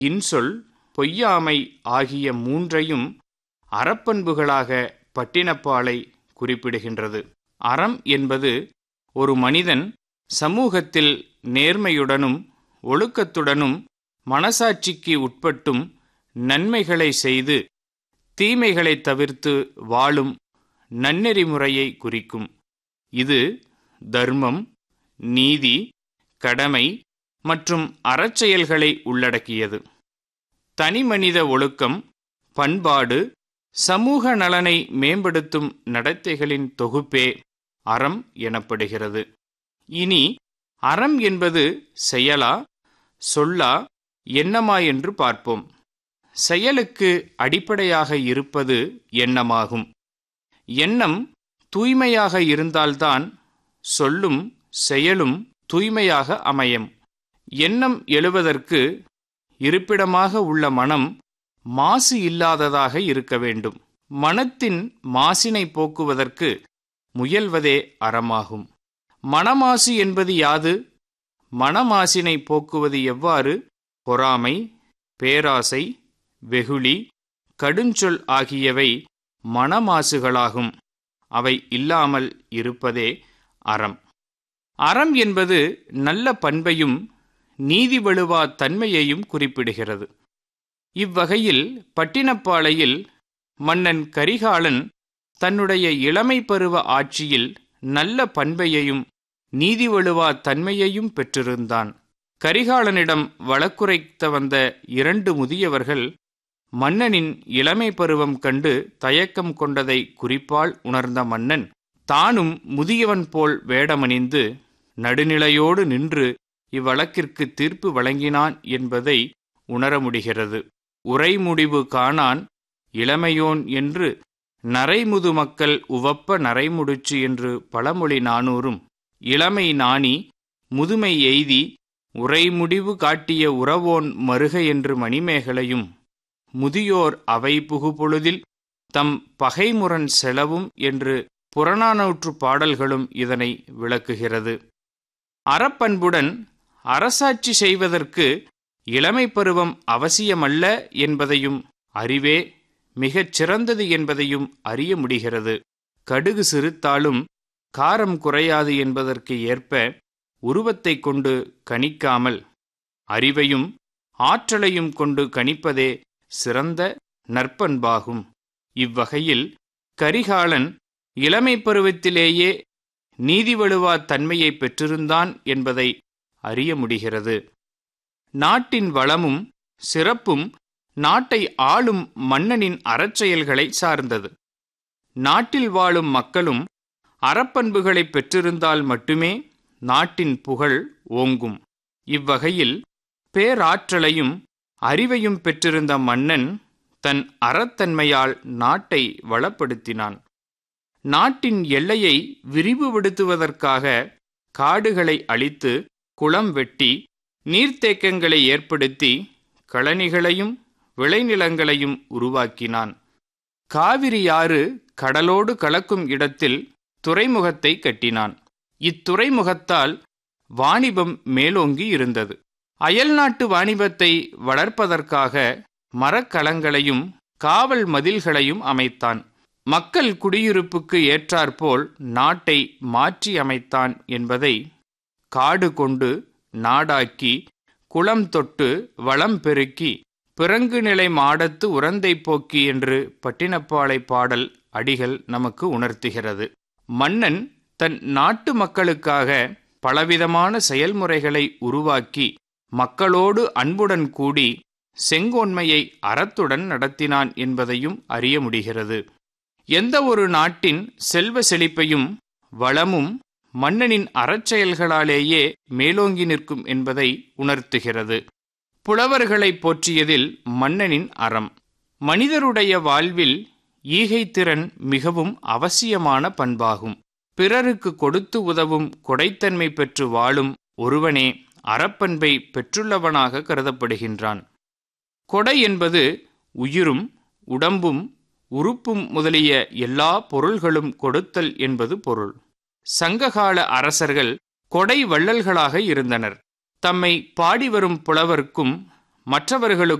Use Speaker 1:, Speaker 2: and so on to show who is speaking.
Speaker 1: இன்சொல் பொய்யாமை ஆகிய மூன்றையும் அறப்பண்புகளாக பட்டினப்பாலை குறிப்பிடுகின்றது அறம் என்பது ஒரு மனிதன் சமூகத்தில் நேர்மையுடனும் ஒழுக்கத்துடனும் மனசாட்சிக்கு உட்பட்டும் நன்மைகளை செய்து தீமைகளை தவிர்த்து வாழும் நன்னெறிமுறையை குறிக்கும் இது தர்மம் நீதி கடமை மற்றும் அறச்செயல்களை உள்ளடக்கியது தனிமனித ஒழுக்கம் பண்பாடு சமூக நலனை மேம்படுத்தும் நடத்தைகளின் தொகுப்பே அறம் எனப்படுகிறது இனி அறம் என்பது செயலா சொல்லா எண்ணமா என்று பார்ப்போம் செயலுக்கு அடிப்படையாக இருப்பது எண்ணமாகும் எண்ணம் தூய்மையாக இருந்தால்தான் சொல்லும் செயலும் தூய்மையாக அமையும் எண்ணம் எழுவதற்கு இருப்பிடமாக உள்ள மனம் மாசு இல்லாததாக இருக்க வேண்டும் மனத்தின் மாசினை போக்குவதற்கு முயல்வதே அறமாகும் மனமாசு என்பது யாது மனமாசினை போக்குவது எவ்வாறு பொறாமை பேராசை வெகுளி கடுஞ்சொல் ஆகியவை மனமாசுகளாகும் அவை இல்லாமல் இருப்பதே அறம் அறம் என்பது நல்ல பண்பையும் நீதி வலுவா தன்மையையும் குறிப்பிடுகிறது இவ்வகையில் பட்டினப்பாளையில் மன்னன் கரிகாலன் தன்னுடைய இளமை பருவ ஆட்சியில் நல்ல பண்பையையும் நீதி வலுவா தன்மையையும் பெற்றிருந்தான் கரிகாலனிடம் வழக்குரைத்த வந்த இரண்டு முதியவர்கள் மன்னனின் இளமை பருவம் கண்டு தயக்கம் கொண்டதை குறிப்பால் உணர்ந்த மன்னன் தானும் முதியவன் போல் வேடமணிந்து நடுநிலையோடு நின்று இவ்வழக்கிற்கு தீர்ப்பு வழங்கினான் என்பதை உணர முடிகிறது உரை முடிவு காணான் இளமையோன் என்று நரைமுது மக்கள் உவப்ப நரைமுடிச்சு என்று பழமொழி நானூறும் இளமை நாணி முதுமை எய்தி உரைமுடிவு காட்டிய உறவோன் மருக என்று மணிமேகலையும் முதியோர் அவை புகுபொழுதில் தம் பகைமுரண் செலவும் என்று புறநானூற்று பாடல்களும் இதனை விளக்குகிறது அறப்பண்புடன் அரசாட்சி செய்வதற்கு இளமை பருவம் அவசியமல்ல என்பதையும் அறிவே மிகச் சிறந்தது என்பதையும் அறிய முடிகிறது கடுகு சிறுத்தாலும் காரம் குறையாது என்பதற்கு ஏற்ப உருவத்தை கொண்டு கணிக்காமல் அறிவையும் ஆற்றலையும் கொண்டு கணிப்பதே சிறந்த நற்பண்பாகும் இவ்வகையில் கரிகாலன் இளமை பருவத்திலேயே நீதி வலுவா தன்மையை பெற்றிருந்தான் என்பதை அறிய முடிகிறது நாட்டின் வளமும் சிறப்பும் நாட்டை ஆளும் மன்னனின் அறச்செயல்களை சார்ந்தது நாட்டில் வாழும் மக்களும் அறப்பண்புகளை பெற்றிருந்தால் மட்டுமே நாட்டின் புகழ் ஓங்கும் இவ்வகையில் பேராற்றலையும் அறிவையும் பெற்றிருந்த மன்னன் தன் அறத்தன்மையால் நாட்டை வளப்படுத்தினான் நாட்டின் எல்லையை விரிவுபடுத்துவதற்காக காடுகளை அழித்து குளம் வெட்டி நீர்த்தேக்கங்களை ஏற்படுத்தி களனிகளையும் விளைநிலங்களையும் உருவாக்கினான் காவிரியாறு கடலோடு கலக்கும் இடத்தில் துறைமுகத்தை கட்டினான் இத்துறைமுகத்தால் வாணிபம் மேலோங்கி இருந்தது அயல்நாட்டு வாணிபத்தை வளர்ப்பதற்காக மரக்கலங்களையும் காவல் மதில்களையும் அமைத்தான் மக்கள் குடியிருப்புக்கு ஏற்றாற்போல் நாட்டை மாற்றி அமைத்தான் என்பதை காடு கொண்டு நாடாக்கி குளம் தொட்டு வளம் பெருக்கி பிறங்கு நிலை மாடத்து உரந்தை போக்கி என்று பட்டினப்பாலை பாடல் அடிகள் நமக்கு உணர்த்துகிறது மன்னன் தன் நாட்டு மக்களுக்காக பலவிதமான செயல்முறைகளை உருவாக்கி மக்களோடு அன்புடன் கூடி செங்கோன்மையை அறத்துடன் நடத்தினான் என்பதையும் அறிய முடிகிறது எந்த ஒரு நாட்டின் செல்வ செழிப்பையும் வளமும் மன்னனின் அறச்செயல்களாலேயே மேலோங்கி நிற்கும் என்பதை உணர்த்துகிறது புலவர்களை போற்றியதில் மன்னனின் அறம் மனிதருடைய வாழ்வில் ஈகைத்திறன் மிகவும் அவசியமான பண்பாகும் பிறருக்கு கொடுத்து உதவும் கொடைத்தன்மை பெற்று வாழும் ஒருவனே அறப்பண்பை பெற்றுள்ளவனாக கருதப்படுகின்றான் கொடை என்பது உயிரும் உடம்பும் உறுப்பும் முதலிய எல்லா பொருள்களும் கொடுத்தல் என்பது பொருள் சங்ககால அரசர்கள் கொடை வள்ளல்களாக இருந்தனர் தம்மை பாடி வரும் புலவர்க்கும் மற்றவர்களுக்கு